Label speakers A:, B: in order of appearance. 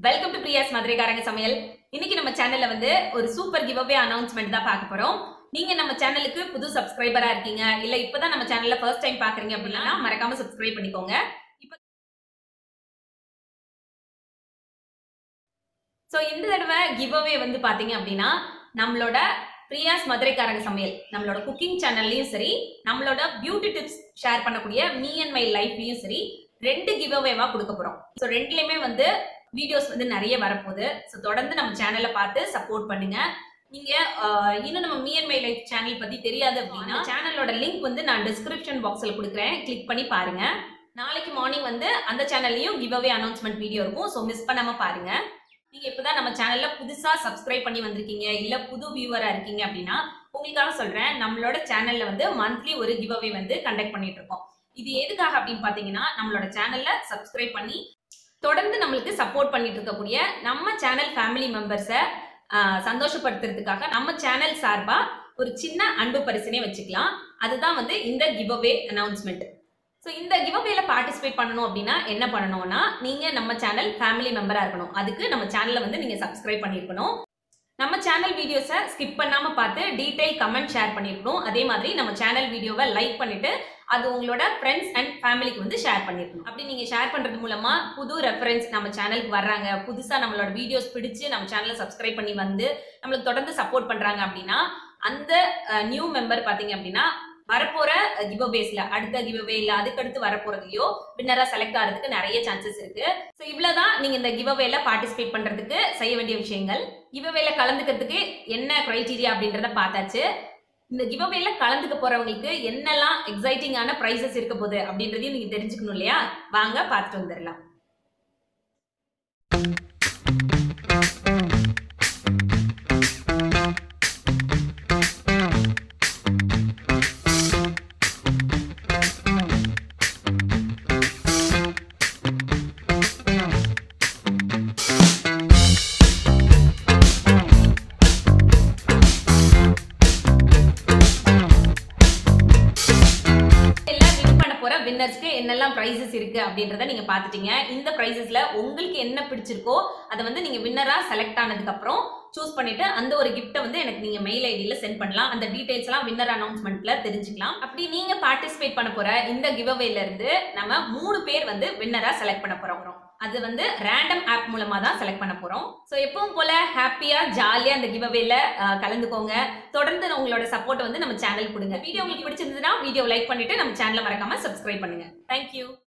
A: welcome to பிரியாஸ் மதுரைக்காரங்க சமையல் இன்னைக்கு நம்ம சேனல்ல வந்து ஒரு சூப்பர் கிவ் அவே அனௌன்ஸ்மெண்ட் தான் பார்க்க போறோம் நீங்க நம்ம சேனலுக்கு புது சப்ஸ்கிரைபரா இருக்கீங்க இல்ல இப்பதான் நம்ம சேனல்ல ஃபர்ஸ்ட் டைம் பாக்குறீங்க அப்படின்னா மறக்காம சப்ஸ்கிரைப் பண்ணிக்கோங்க இப்ப சோ இந்த தடவை கிவ் அவே வந்து பாத்தீங்க அப்படின்னா நம்மளோட பிரியாஸ் மதுரைக்காரங்க சமையல் நம்மளோட குக்கிங் சேனல்லையும் சரி நம்மளோட பியூட்டி டிப்ஸ் ஷேர் பண்ணக்கூடிய மீ அண்ட் மை லைஃப்லயும் சரி ரெண்டு கிவ் அவேவா கொடுக்க போறோம் ஸோ ரெண்டுலயுமே வந்து வீடியோஸ் வந்து நிறைய வரப்போகுது ஸோ தொடர்ந்து நம்ம சேனலை பார்த்து சப்போர்ட் பண்ணுங்க நீங்க ஆஹ், இன்னும் நம்ம me and my life channel பத்தி தெரியாது அப்படின்னா சேனலோட லிங்க் வந்து நான் டிஸ்கிரிப்ஷன் பாக்ஸ்ல கொடுக்குறேன் கிளிக் பண்ணி பாருங்க நாளைக்கு மார்னிங் வந்து அந்த சேனல்லையும் கிவ் அவே அனௌன்ஸ்மெண்ட் வீடியோ இருக்கும் ஸோ மிஸ் பண்ணாம பாருங்க நீங்க இப்பதான் நம்ம சேனல்ல புதுசா சப்ஸ்கிரைப் பண்ணி வந்திருக்கீங்க இல்ல புது வியூவரா இருக்கீங்க அப்படின்னா உங்களுக்காக சொல்றேன் நம்மளோட சேனல்ல வந்து மந்த்லி ஒரு கிவ் அவே வந்து கண்டக்ட் பண்ணிட்டு இருக்கோம் இது எதுக்காக அப்படின்னு பாத்தீங்கன்னா நம்மளோட சேனல்ல சப்ஸ்கிரைப் பண்ணி தொடர்ந்து நம்மளுக்கு சப்போர்ட் பண்ணிட்டு இருக்கக்கூடிய நம்ம சேனல் ஃபேமிலி மெம்பர்ஸை சந்தோஷப்படுத்துறதுக்காக நம்ம சேனல் சார்பா ஒரு சின்ன அன்பு பரிசனே வச்சுக்கலாம் அதுதான் வந்து இந்த கிவ் அவே அனௌன்ஸ்மெண்ட் ஸோ இந்த கிவ் அவேல பார்ட்டிசிபேட் பண்ணணும் அப்படின்னா என்ன பண்ணணும்னா நீங்க நம்ம சேனல் ஃபேமிலி மெம்பரா இருக்கணும் அதுக்கு நம்ம சேனலை வந்து நீங்க சப்ஸ்கிரைப் பண்ணிருக்கணும் நம்ம சேனல் வீடியோஸை ஸ்கிப் பண்ணாம பார்த்து டீடைல் கமெண்ட் ஷேர் பண்ணிருக்கணும் அதே மாதிரி நம்ம சேனல் வீடியோவை லைக் பண்ணிட்டு அது உங்களோட ஃப்ரெண்ட்ஸ் அண்ட் ஃபேமிலிக்கு வந்து ஷேர் பண்ணிருக்கணும் அப்படி நீங்க ஷேர் பண்றது மூலமா புது ரெஃபரன்ஸ் நம்ம சேனலுக்கு வர்றாங்க புதுசா நம்மளோட வீடியோஸ் பிடிச்சு நம்ம சேனலை சப்ஸ்கிரைப் பண்ணி வந்து நம்மளுக்கு தொடர்ந்து சப்போர்ட் பண்றாங்க அப்படின்னா அந்த நியூ மெம்பர் பாத்தீங்க அப்படின்னா வரப்போற கிவ்அவேஸ்ல அடுத்த கிவ்அவே இல்ல அதுக்கடுத்து வரப்போறதுலயோ வின்னரா செலக்ட் ஆகிறதுக்கு நிறைய சான்சஸ் இருக்கு ஸோ இவ்வளவுதான் நீங்க இந்த கிவ்அவேல பார்ட்டிசிபேட் பண்றதுக்கு செய்ய வேண்டிய விஷயங்கள் கிவ்அவேல கலந்துக்கிறதுக்கு என்ன கிரைட்டீரியா அப்படின்றத பார்த்தாச்சு இந்த கிவ்அவேல கலந்துக்க போறவங்களுக்கு என்னெல்லாம் எக்ஸைட்டிங்கான ப்ரைசஸ் இருக்க போகுது அப்படின்றதையும் நீங்க தெரிஞ்சுக்கணும் இல்லையா வாங்க பார்த்துட்டு வந்துடலாம் எல்லாம் வின் பண்ண போற வின்னர்ஸ்க்கு என்னெல்லாம் ப்ரைசஸ் இருக்கு அப்படின்றத நீங்க பாத்துட்டீங்க இந்த ப்ரைசஸ்ல உங்களுக்கு என்ன பிடிச்சிருக்கோ அதை வந்து நீங்க வின்னரா செலக்ட் ஆனதுக்கு அப்புறம் சூஸ் பண்ணிட்டு அந்த ஒரு கிஃப்ட்டை வந்து எனக்கு நீங்க மெயில் ஐடியில சென்ட் பண்ணலாம் அந்த டீடைல்ஸ் எல்லாம் வின்னர் அனௌன்ஸ்மெண்ட்ல தெரிஞ்சுக்கலாம் அப்படி நீங்க பார்ட்டிசிபேட் பண்ண போற இந்த கிவ்அவேல இருந்து நம்ம மூணு பேர் வந்து வின்னரா செலக்ட் பண்ண போறோம் அது வந்து ரேண்டம் ஆப் மூலமா தான் செலக்ட் பண்ண போறோம் ஸோ எப்பவும் போல ஹாப்பியா ஜாலியா இந்த கிவ்அவேல கலந்துக்கோங்க தொடர்ந்து உங்களோட சப்போர்ட் வந்து நம்ம சேனல் கொடுங்க வீடியோ உங்களுக்கு பிடிச்சிருந்ததுன்னா வீடியோ லைக் பண்ணிட்டு நம்ம சேனலை மறக்காம சப்ஸ்கிரைப் பண்ணுங்க தேங்க்யூ